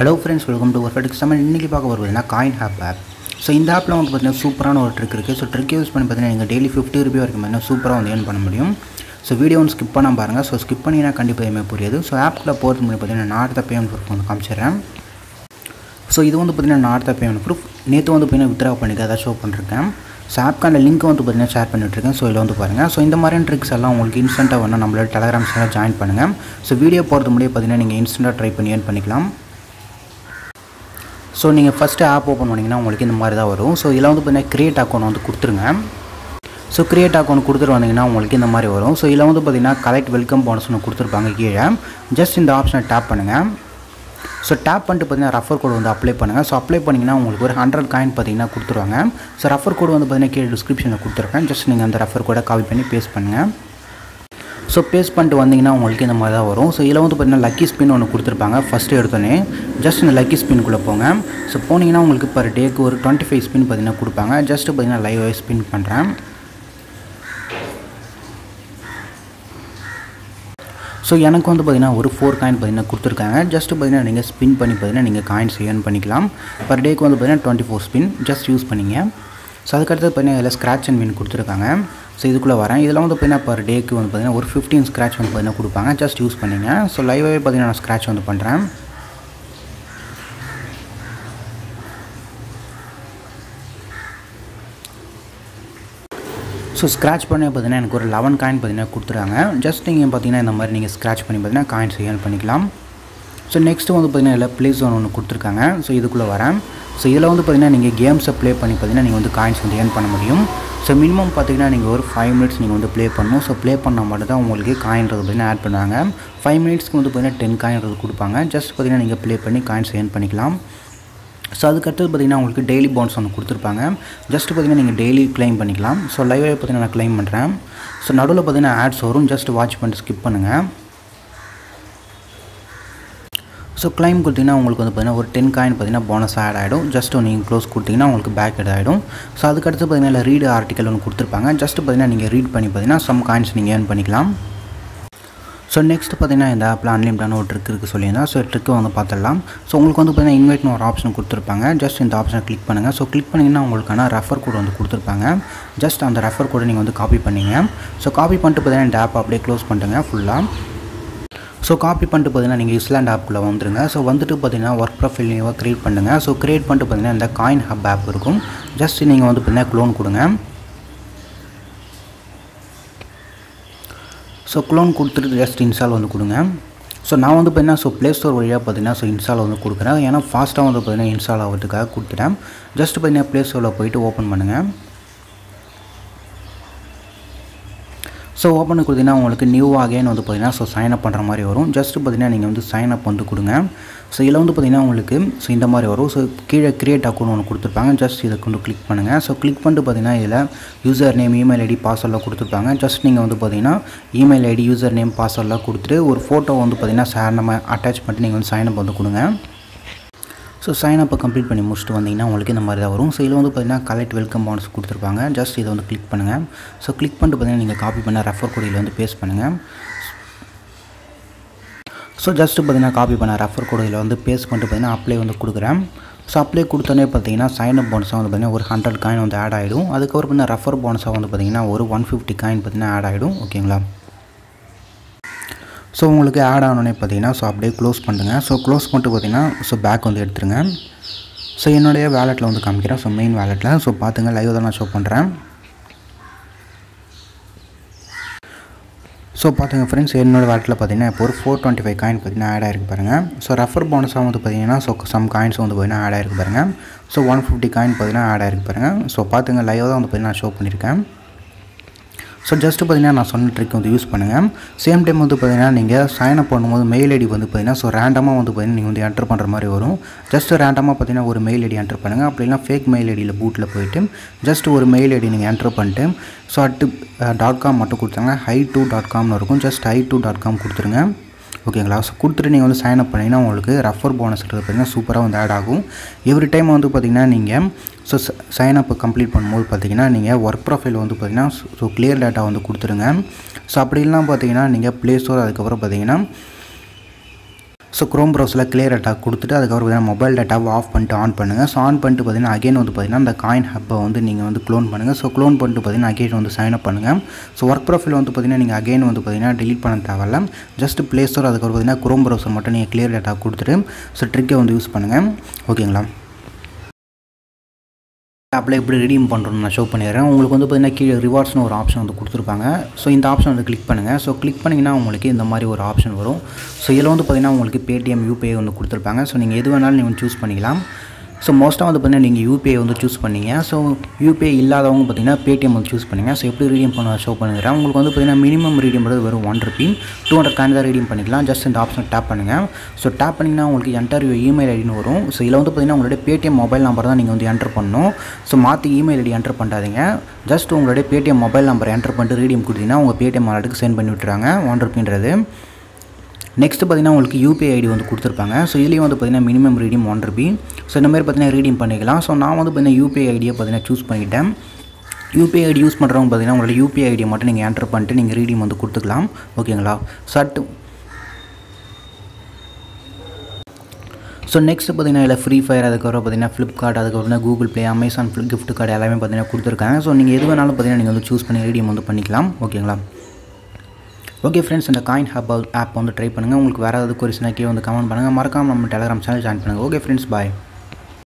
hello friends welcome to ஒரு ஃபெட்டுக்கு summon இன்றைக்கி பார்க்க போகிறது பார்த்தீங்கன்னா காயின் ஆப் ஆப் ஸோ இந்த ஆப்பில் வந்து பார்த்தீங்கன்னா சூப்பரான ஒரு ட்ரிக் இருக்குது ஸோ ட்ரிக் யூஸ் பண்ணி பார்த்தீங்கன்னா நீங்கள் டெய்லி ஃபிஃப்டி ருபி வரைக்கும் பார்த்தீங்கன்னா சூப்பராக வந்து ஏர்ன் பண்ண முடியும் ஸோ வீடியோ வந்து ஸ்கிப் பண்ணால் பாருங்கள் ஸோ ஸ்கிப் பண்ணிங்கன்னா கண்டிப்பாக எதுவுமே புரியாது ஸோ ஆப்பில் போகிறது முன்னாடி பார்த்தீங்கன்னா நான் அடுத்த பேமெண்ட் ப்ரூஃப் வந்து காமிச்சிடுறேன் ஸோ இது வந்து பார்த்தீங்கன்னா நான் அடுத்த பேமெண்ட் ப்ரூஃப் நேற்று வந்து பார்த்தீங்கன்னா வித்ரா பண்ணிக்க அதை ஷோ பண்ணிருக்கேன் ஸோ ஆப்க்கான லிங்க் வந்து பார்த்தீங்கன்னா ஷேர் பண்ணிட்டுருக்கேன் ஸோ இதில் வந்து பாருங்கள் ஸோ இந்த மாதிரியான ட்ரிக்ஸ் எல்லாம் உங்களுக்கு இன்ஸ்டண்ட்டாக வேணும் நம்மளோட டெலகிராம் சேனல் ஜாயின் பண்ணுங்கள் ஸோ வீடியோ போகிறது முடியே பார்த்தீங்கன்னா நீங்கள் இன்ஸ்டண்ட்டாக ட்ரை பண்ணி ஏர்ன் பண்ணிக்கலாம் ஸோ நீங்கள் ஃபஸ்ட்டு ஆப் ஓப்பன் பண்ணிங்கன்னா உங்களுக்கு இந்த மாதிரி தான் வரும் ஸோ இதில் வந்து பார்த்தீங்கன்னா க்ரியேட் அக்கௌண்ட் வந்து கொடுத்துருங்க ஸோ க்ரியேட் அக்கௌண்ட் கொடுத்துட்டு வந்தீங்கன்னா உங்களுக்கு இந்த மாதிரி வரும் ஸோ இதில் வந்து பார்த்தீங்கன்னா கலெக்ட் வெல்கம் போனஸ்னு கொடுத்துருப்பாங்க கீழே ஜஸ்ட் இந்த ஆப்ஷனை டேப் பண்ணுங்கள் ஸோ டேப் பண்ணிட்டு பார்த்தீங்கன்னா ரெஃபர் கோடு வந்து அப்ளை பண்ணுங்கள் ஸோ அப்ளை பண்ணிங்கன்னா உங்களுக்கு ஒரு ஹண்ட்ரட் காயின் பார்த்தீங்கன்னா கொடுத்துருவாங்க ஸோ ரெஃபர் கோடு வந்து பார்த்தீங்கன்னா கீழே டிஸ்கிரிப்ஷனில் கொடுத்துருக்கேன் ஜஸ்ட் நீங்கள் அந்த ரெஃபர் கோடை காப்பி பண்ணி பேஸ்ட் பண்ணுங்கள் ஸோ பேஸ்ட் பண்ணிட்டு வந்தீங்கன்னா உங்களுக்கு இந்த மாதிரி தான் வரும் ஸோ இதில் வந்து பார்த்தீங்கன்னா லக்கி ஸ்பின் ஒன்று கொடுத்துருப்பாங்க ஃபஸ்ட்டு எடுத்தோன்னே ஜஸ்ட் இந்த லக்கி ஸ்பின்குள்ளே போங்க ஸோ போனீங்கன்னா உங்களுக்கு பர் டேக்கு ஒரு டுவெண்ட்டி ஃபைவ் ஸ்பின் பார்த்தீங்கன்னா கொடுப்பாங்க ஜஸ்ட் பார்த்தீங்கன்னா லைவாக ஸ்பின் பண்ணுறேன் ஸோ எனக்கு வந்து பார்த்தீங்கன்னா ஒரு ஃபோர் காயின் பார்த்தீங்கன்னா கொடுத்துருக்காங்க ஜஸ்ட் பார்த்தீங்கன்னா நீங்கள் ஸ்பின் பண்ணி பார்த்தீங்கன்னா நீங்கள் காயின்ஸ் ஏர்ன் பண்ணிக்கலாம் பர் டேக்கு வந்து பார்த்தீங்கன்னா twenty four spin just use பண்ணிங்க ஸோ அதுக்கடுத்து பார்த்தீங்கன்னா இதில் ஸ்க்ராட்ச் அண்ட் வின் கொடுத்துருக்காங்க ஸோ இதுக்குள்ளே வரேன் இதில் வந்து பார்த்தீங்கன்னா பர் டேக்கு வந்து பார்த்தீங்கன்னா ஒரு ஃபிஃப்டீன் ஸ்க்ராட்ச் வந்து பார்த்தீங்கன்னா கொடுப்பாங்க ஜஸ்ட் யூஸ் பண்ணிங்க ஸோ லைவாகவே பார்த்தீங்கன்னா நான் ஸ்க்ராட்ச் வந்து பண்ணுறேன் ஸோ ஸ்க்ராட்ச் பண்ணி பார்த்தீங்கன்னா எனக்கு ஒரு லெவன் காயின் பார்த்தீங்கன்னா கொடுத்துருக்காங்க ஜஸ்ட் நீங்கள் பார்த்தீங்கன்னா இந்த மாதிரி நீங்கள் ஸ்க்ராட்ச் பண்ணி பார்த்தீங்கன்னா காயின்ஸ் ஏர்ன் பண்ணிக்கலாம் ஸோ நெக்ஸ்ட்டு வந்து பார்த்தீங்கன்னா இதில் ப்ளே ஜோன் ஒன்று கொடுத்துருக்காங்க ஸோ இதுக்குள்ளே வரேன் ஸோ இதில் வந்து பார்த்தீங்கன்னா நீங்கள் கேம்ஸை ப்ளே பண்ணி பார்த்தீங்கன்னா நீங்கள் வந்து காயின்ஸ் வந்து ஏர்ன் பண்ண முடியும் ஸோ மினிமம் பார்த்தீங்கன்னா நீங்கள் ஒரு ஃபைவ் மினிட்ஸ் நீங்கள் வந்து ப்ளே பண்ணணும் ஸோ ப்ளே பண்ணால் மட்டும் தான் உங்களுக்கு காயின்றது பார்த்தீங்கன்னா ஆட் பண்ணுவாங்க ஃபைவ் மினிட்ஸ்க்கு வந்து பார்த்தீங்கன்னா டென் காயின்றது கொடுப்பாங்க ஜஸ்ட் பார்த்தீங்கன்னா நீங்கள் ப்ளே பண்ணி காயின்ஸ் ஏர்ன் பண்ணிக்கலாம் ஸோ அதுக்கடுத்தது பார்த்தீங்கன்னா உங்களுக்கு டெய்லி பவுன்ஸ் ஒன்று கொடுத்துருப்பாங்க ஜஸ்ட் பார்த்தீங்கன்னா நீங்கள் டெய்லி க்ளைம் பண்ணிக்கலாம் ஸோ லைவாக பார்த்தீங்கன்னா நான் க்ளைம் பண்ணுறேன் ஸோ நடுவில் பார்த்தீங்கன்னா ஆட்ஸ் வரும் ஜஸ்ட் வாட்ச் பண்ணிட்டு ஸ்கிப் பண்ணுங்கள் ஸோ கிளைம் கொடுத்தீங்கன்னா உங்களுக்கு வந்து பார்த்தீங்கன்னா ஒரு டென் காயின் பார்த்தீங்கன்னா போனஸ் ஆட் ஆகிடும் ஜஸ்ட் நீங்கள் க்ளோஸ் கொடுத்தீங்கன்னா உங்களுக்கு பேக் எட் ஆகிடும் ஸோ அதுக்கடுத்து பார்த்தீங்கன்னா ரீடு ஆர்டிக்கல் ஒன்று கொடுத்துருப்பாங்க ஜஸ்ட் பார்த்தீங்கன்னா நீங்கள் ரீட் பண்ணி பார்த்தீங்கன்னா சம் காயின்ஸ் நீங்கள் ஏர்ன் பண்ணிக்கலாம் ஸோ நெக்ஸ்ட் பார்த்தீங்கன்னா இந்த ஆப்பில் அன்லிமிட்டான ஒரு ட்ரிக் இருக்குது சொல்லியிருந்தேன் ஸோ ட்ரிக்கு வந்து பார்த்துடலாம் ஸோ உங்களுக்கு வந்து பார்த்தீங்கன்னா இன்வைட்னு ஒரு ஆப்ஷன் கொடுத்துருப்பாங்க ஜஸ்ட் இந்த ஆப்ஷனை கிளிக் பண்ணுங்கள் ஸோ கிளிக் பண்ணிங்கன்னா உங்களுக்கான ரெஃபர் கோடு வந்து கொடுத்துருப்பாங்க ஜஸ்ட் அந்த ரெஃபர் கோடை நீங்கள் வந்து காப்பி பண்ணிங்க ஸோ காப்பி பண்ணிட்டு பார்த்தீங்கன்னா இந்த ஆப் அப்படியே க்ளோஸ் பண்ணிட்டுங்க ஃபுல்லாக ஸோ காப்பி பண்ணிட்டு பார்த்தீங்கன்னா நீங்கள் இஸ்லாண்ட் ஆப்புக்குள்ளே வந்துருங்க ஸோ வந்துட்டு பார்த்தீங்கன்னா ஒர்க் ப்ரொஃபைல் நீங்கள் க்ரியேட் பண்ணுங்கள் ஸோ க்ரியேட் பண்ணிட்டு பார்த்தீங்கன்னா இந்த காயின் ஹப் ஆப் இருக்கும் ஜஸ்ட் நீங்கள் வந்து பார்த்தீங்கன்னா க்ளோன் கொடுங்க ஸோ க்ளோன் கொடுத்துட்டு ஜஸ்ட் இன்ஸ்டால் வந்து கொடுங்க ஸோ நான் வந்து பார்த்தீங்கன்னா ஸோ ப்ளே ஸ்டோர் வழியாக பார்த்தீங்கன்னா ஸோ இன்ஸ்டால் வந்து கொடுக்குறேன் ஏன்னா ஃபாஸ்ட்டாக வந்து பார்த்தீங்கன்னா இன்ஸ்டால் ஆகிறதுக்காக கொடுத்துட்டேன் ஜஸ்ட் பார்த்தீங்கன்னா ப்ளே ஸ்டோரில் போயிட்டு ஓப்பன் பண்ணுங்கள் ஸோ ஓப்பன் கொடுத்தீங்கன்னா உங்களுக்கு நியூ அகைன் வந்து பார்த்தீங்கன்னா ஸோ சைன் அப் பண்ணுற மாதிரி வரும் ஜஸ்ட் பார்த்தீங்கன்னா நீங்கள் வந்து சைன் அப் வந்து கொடுங்க ஸோ இதில் வந்து பார்த்தீங்கன்னா உங்களுக்கு ஸோ இந்த மாதிரி வரும் ஸோ கீழே கிரியேட் அக்கௌண்ட் ஒன்று கொடுத்துருப்பாங்க ஜஸ்ட் இதை கொண்டு கிளிக் பண்ணுங்கள் ஸோ கிளிக் பண்ணிட்டு பார்த்தீங்கன்னா இதில் யூசர் நேம் இமெயில் ஐடி பாஸ்வேர்டில் கொடுத்துருப்பாங்க ஜஸ்ட் நீங்கள் வந்து பார்த்தீங்கன்னா இமெயில் ஐடி யூசர் நேம் பாஸ்வேர்டில் கொடுத்துட்டு ஒரு ஃபோட்டோ வந்து பார்த்தீங்கன்னா சார் நம்ம அட்டாச் பண்ணிட்டு நீங்கள் வந்து சைன் அப் வந்து கொடுங்க ஸோ சைன் அப்பை கம்ப்ளீட் பண்ணி முடிச்சுட்டு வந்தீங்கன்னா உங்களுக்கு இந்த மாதிரி தான் வரும் ஸோ இதில் வந்து பார்த்தீங்கன்னா கலெக்ட் வெல்கம் போனஸ் கொடுத்துருப்பாங்க ஜஸ்ட் இதை வந்து கிளிக் பண்ணுங்கள் ஸோ கிளிக் பண்ணிட்டு பார்த்தீங்கன்னா நீங்கள் காப்பி பண்ண ரெஃபர் கோடியில் வந்து பேஸ்ட் பண்ணுங்கள் ஸோ ஜஸ்ட் பார்த்தீங்கன்னா காப்பி பண்ண ரெஃபர் கோடியில் வந்து பேஸ்ட் பண்ணிட்டு பார்த்தீங்கன்னா அப்ளை வந்து கொடுக்குறேன் ஸோ அப்ளை கொடுத்தோன்னே பார்த்தீங்கன்னா சைன் அப் போனஸாக வந்து பார்த்தீங்கன்னா ஒரு ஹண்ட்ரட் காயின் வந்து ஆட் ஆகிடும் அதுக்கப்புறம் பார்த்தீங்கன்னா ரெஃபர் போனஸாக வந்து பார்த்தீங்கன்னா ஒரு ஒன் ஃபிஃப்டி காயின் பார்த்தீங்கன்னா ஆட் ஆகிடும் ஓகேங்களா ஸோ உங்களுக்கு ஆட் ஆனோடனே பார்த்தீங்கன்னா ஸோ அப்படியே க்ளோஸ் பண்ணுங்க ஸோ க்ளோஸ் பண்ணிட்டு பார்த்தீங்கன்னா ஸோ பேக் வந்து எடுத்துருங்க ஸோ என்னுடைய வேலெட்டில் வந்து காமிக்கிறேன் ஸோ மெயின் வேலெட்டில் ஸோ பார்த்துங்க லைவ் தான் நான் ஷோ பண்ணுறேன் ஸோ பார்த்துங்க ஃப்ரெண்ட்ஸ் என்னோடய வேலெட்டில் பார்த்தீங்கன்னா இப்போ ஒரு ஃபோர் டுவெண்ட்டி ஃபைவ் காயின் பார்த்தீங்கன்னா ஆட் ஆயிருக்கு பாருங்கள் ஸோ ரெஃபர் போனஸாக வந்து பார்த்தீங்கன்னா ஸோ சம் காயின்ஸ் வந்து பார்த்தீங்கன்னா ஆட் ஆயிருக்கு பாருங்கள் ஸோ ஒன் ஃபிஃப்டி காயின் பார்த்தீங்கன்னா ஆட் ஆயிருக்கு பாருங்கள் ஸோ பார்த்துங்க லைவ் தான் வந்து பார்த்தீங்கன்னா ஷோ பண்ணியிருக்கேன் ஸோ ஜஸ்ட்டு பார்த்தீங்கன்னா நான் சொன்ன ட்ரிக் வந்து யூஸ் பண்ணுங்கள் சேம் டைம் வந்து பார்த்தீங்கன்னா நீங்கள் சைன் அப் பண்ணும்போது மெயில் ஐடி வந்து பார்த்தீங்கன்னா ஸோ ரேண்டமாக வந்து பார்த்தீங்கன்னா நீங்கள் வந்து என்டர் பண்ணுற மாதிரி வரும் ஜஸ்ட் ரேண்டமாக பார்த்தீங்கன்னா ஒரு மெயில் ஐடி என்டர் பண்ணுங்கள் அப்படி இல்லைனா ஃபேக் மெயில் ஐடியில் பூட்டில் போயிட்டு ஜஸ்ட் ஒரு மெயில் ஐடி நீங்கள் என்டர் பண்ணிட்டு ஸோ அட்டு டாட் காம் மட்டும் கொடுத்தாங்க ஹை டூ டாட் காம்னு இருக்கும் just hi two dot com கொடுத்துருங்க ஓகேங்களா ஸோ கொடுத்துட்டு நீங்கள் வந்து சைன் அப் பண்ணிங்கன்னா உங்களுக்கு ரெஃபர் போனஸ் பார்த்தீங்கன்னா சூப்பராக வந்து ஆட் ஆகும் எவ்ரி டைம் வந்து பார்த்தீங்கன்னா நீங்கள் ஸோ சைன் அப் கம்ப்ளீட் பண்ணும்போது பார்த்தீங்கன்னா நீங்கள் ஒர்க் ப்ரொஃபைல் வந்து பார்த்தீங்கன்னா ஸோ கிளியர் டேட்டா வந்து கொடுத்துருங்க ஸோ அப்படி இல்லைனா பார்த்தீங்கன்னா நீங்கள் ப்ளே ஸ்டோர் அதுக்கப்புறம் பார்த்தீங்கன்னா ஸோ க்ரோம் ப்ரௌசரில் கிளியர் டேட்டா கொடுத்துட்டு அதுக்கப்புறம் பார்த்தீங்கன்னா மொபைல் டேட்டாவை ஆஃப் பண்ணிட்டு ஆன் பண்ணுங்கள் ஸோ ஆன் பண்ணிட்டு பார்த்தீங்கன்னா அகைன் வந்து பார்த்தீங்கன்னா அந்த காயின் ஹப்பை வந்து நீங்கள் வந்து க்ளோன் பண்ணுங்கள் ஸோ க்ளோன் பண்ணிட்டு பார்த்தீங்கன்னா அகைன் வந்து சைன் அப் பண்ணுங்கள் ஸோ ஒர்க் ப்ரொஃபைல் வந்து பார்த்தீங்கன்னா நீங்கள் அகைன் வந்து பார்த்தீங்கன்னா delete பண்ண தேவையில்ல ஜஸ்ட் ப்ளே ஸ்டோர் அதுக்கப்புறம் பார்த்தீங்கன்னா க்ரோம் ப்ரௌசர் மட்டும் நீங்கள் கிளியர் டேட்டா கொடுத்துட்டு ஸோ ட்ரிக்கை வந்து யூஸ் பண்ணுங்கள் ஓகேங்களா ஆப்பில் எப்படி redeem பண்ணுறோம்னு நான் ஷோ பண்ணிடுறேன் உங்களுக்கு வந்து பார்த்தீங்கன்னா கீழே ரிவார்ட்ஸ்னு ஒரு ஆப்ஷன் வந்து கொடுத்துருப்பாங்க ஸோ இந்த ஆப்ஷன் வந்து கிளிக் பண்ணுங்கள் ஸோ கிளிக் பண்ணிங்கன்னா உங்களுக்கு இந்த மாதிரி ஒரு ஆப்ஷன் வரும் ஸோ இதில் வந்து பார்த்தீங்கன்னா உங்களுக்கு பேடிஎம் யூபிஐ வந்து கொடுத்துருப்பாங்க ஸோ நீங்கள் எது வேணாலும் நீங்கள் சூஸ் பண்ணிக்கலாம் ஸோ மோஸ்ட்டாக வந்து பார்த்தீங்கன்னா நீங்கள் யூபிஐ வந்து சூஸ் பண்ணீங்க ஸோ யூபிஐ இல்லாதவங்க பார்த்தீங்கன்னா பேடிஎம் வந்து சூஸ் பண்ணுங்கள் ஸோ எப்படி ரீடியம் பண்ண ஷோ பண்ணுறேன் உங்களுக்கு வந்து பார்த்தீங்கன்னா மினிமம் ரீடியம் பண்ணுறது வெறும் one rupee two hundred coin தான் ரீடியம் பண்ணிக்கலாம் ஜஸ்ட் இந்த ஆப்ஷன் டேப் பண்ணுங்கள் ஸோ டேப் பண்ணிங்கன்னா உங்களுக்கு என்டர் இமெயில் ஐடின்னு வரும் ஸோ இதில் வந்து பார்த்தீங்கன்னா உங்களுடைய பேடிஎம் மொபைல் நம்பர் தான் நீங்கள் வந்து என்டர் பண்ணணும் ஸோ மாற்றி இமெயில் ஐடி என்டர் பண்ணாதீங்க ஜஸ்ட் உங்களுடைய பேடிஎம் மொபைல் நம்பர் என்டர் பண்ணிட்டு ரீடியம் கொடுத்தீங்கன்னா உங்கள் பேடிஎம் வாலெட்டுக்கு சென்ட் பண்ணி விட்டுறாங்க ஒன் ருபின்றது நெக்ஸ்ட் பார்த்தீங்கன்னா உங்களுக்கு யூபிஐ ஐடி வந்து கொடுத்துருப்பாங்க ஸோ இதுலேயும் வந்து பார்த்தீங்கன்னா minimum redeem one rupee so இந்த மாதிரி பார்த்தீங்கன்னா ரீடியம் பண்ணிக்கலாம் ஸோ நான் வந்து பார்த்தீங்கன்னா யூபிஐ ஐடியை பார்த்தீங்கன்னா சூஸ் பண்ணிக்கிட்டேன் யூபிஐ ஐடி யூஸ் பண்ணுறவங்க பார்த்தீங்கன்னா உங்களோட யூபிஐ ஐடியை மட்டும் நீங்கள் என்டர் பண்ணிட்டு நீங்கள் ரீடியம் வந்து கொடுத்துக்கலாம் ஓகேங்களா சட் ஸோ நெக்ஸ்ட் பார்த்தீங்கன்னா இதில் ஃப்ரீ ஃபயர் அதுக்கப்புறம் பார்த்தீங்கன்னா ஃப்ளிப்கார்ட் அதுக்கப்புறம் Google Play Amazon flip gift card எல்லாமே பார்த்தீங்கன்னா கொடுத்துருக்காங்க ஸோ நீங்கள் எது வேணாலும் பார்த்தீங்கன்னா நீங்கள் வந்து சூஸ் பண்ணி ரீடியம் வந்து பண்ணிக்கலாம் ஓகேங்களா ஓகே ஃப்ரெண்ட்ஸ் இந்த காயின் ஹப் ஆப் வந்து ட்ரை பண்ணுங்கள் உங்களுக்கு வேறு ஏதாவது கொரிஸ்னா கீழே வந்து கமெண்ட் பண்ணுங்கள் மறக்காமல் நம்ம டெலிகிராம் சேனல் ஜாயின் பண்ணுங்கள் ஓகே ஃப்ரெண்ட்ஸ் பாய்